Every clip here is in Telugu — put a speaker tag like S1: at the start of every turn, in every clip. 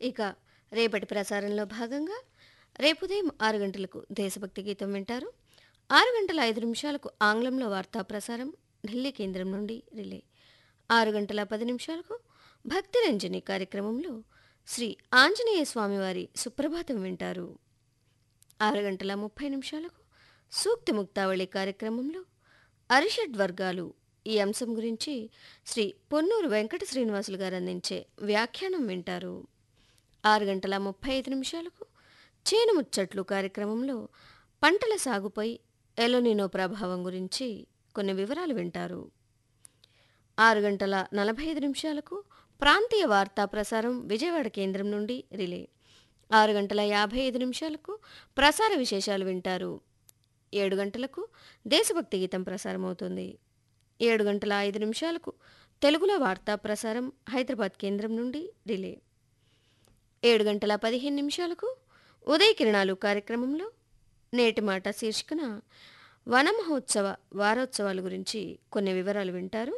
S1: ఇక రేపటి ప్రసారంలో భాగంగా రేపు ఉదయం ఆరు గంటలకు దేశభక్తి గీతం వింటారు ఆరు గంటల ఐదు నిమిషాలకు ఆంగ్లంలో వార్తా ప్రసారం ఢిల్లీ కేంద్రం నుండి రిలే ఆరు గంటల పది నిమిషాలకు భక్తి రంజని కార్యక్రమంలో శ్రీ ఆంజనేయ స్వామివారి సుప్రభాతం వింటారు ఆరు గంటల ముప్పై నిమిషాలకు సూక్తి ముక్తావళి కార్యక్రమంలో అరిషడ్ వర్గాలు ఈ అంశం గురించి శ్రీ పొన్నూరు వెంకట శ్రీనివాసులు గారు అందించే వ్యాఖ్యానం వింటారు ఆరు గంటల ముప్పై ఐదు నిమిషాలకు చేను ముచ్చట్లు కార్యక్రమంలో పంటల సాగుపై ఎలోనినో ప్రభావం గురించి కొన్ని వివరాలు వింటారు ఆరు గంటల నలభై ఐదు నిమిషాలకు ప్రాంతీయ వార్తా ప్రసారం విజయవాడ కేంద్రం నుండి రిలే ఆరు గంటల యాభై ఐదు నిమిషాలకు ప్రసార విశేషాలు వింటారు ఏడు గంటలకు దేశభక్తి గీతం ప్రసారమవుతుంది ఏడు గంటల ఐదు నిమిషాలకు తెలుగులో వార్తా ప్రసారం హైదరాబాద్ కేంద్రం నుండి రిలే ఏడు గంటల పదిహేను నిమిషాలకు ఉదయ కిరణాలు కార్యక్రమంలో నేటి మాట శీర్షికన వన మహోత్సవ వారోత్సవాల గురించి కొన్ని వివరాలు వింటారు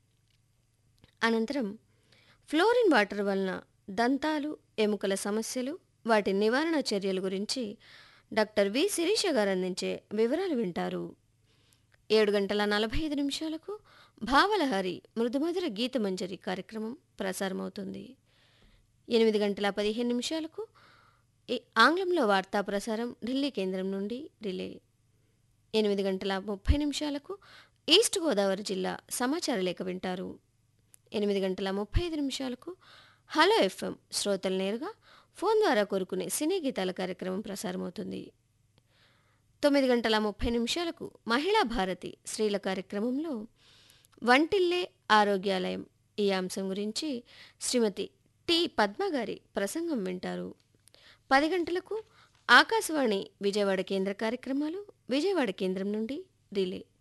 S1: అనంతరం ఫ్లోరిన్ వాటర్ వలన దంతాలు ఎముకల సమస్యలు వాటి నివారణ చర్యల గురించి డాక్టర్ వి శిరీష గారు అందించే వివరాలు వింటారు ఏడు గంటల నలభై ఐదు నిమిషాలకు భావలహరి మృదుమధుర గీతమంజరి కార్యక్రమం ప్రసారమవుతుంది ఎనిమిది గంటల పదిహేను నిమిషాలకు ఈ ఆంగ్లంలో వార్తా ప్రసారం ఢిల్లీ కేంద్రం నుండి రిలే ఎనిమిది గంటల ముప్పై నిమిషాలకు ఈస్ట్ గోదావరి జిల్లా సమాచార లేఖ వింటారు ఎనిమిది గంటల ముప్పై ఐదు నిమిషాలకు హలో ఎఫ్ఎం శ్రోతలు నేరుగా ఫోన్ ద్వారా కోరుకునే సినీ గీతాల కార్యక్రమం ప్రసారమవుతుంది తొమ్మిది గంటల ముప్పై నిమిషాలకు మహిళా భారతి స్త్రీల కార్యక్రమంలో వంటిల్లే ఆరోగ్యాలయం ఈ అంశం గురించి శ్రీమతి టి పద్మ గారి ప్రసంగం వింటారు పది గంటలకు ఆకాశవాణి విజయవాడ కేంద్ర కార్యక్రమాలు విజయవాడ కేంద్రం నుండి రిలే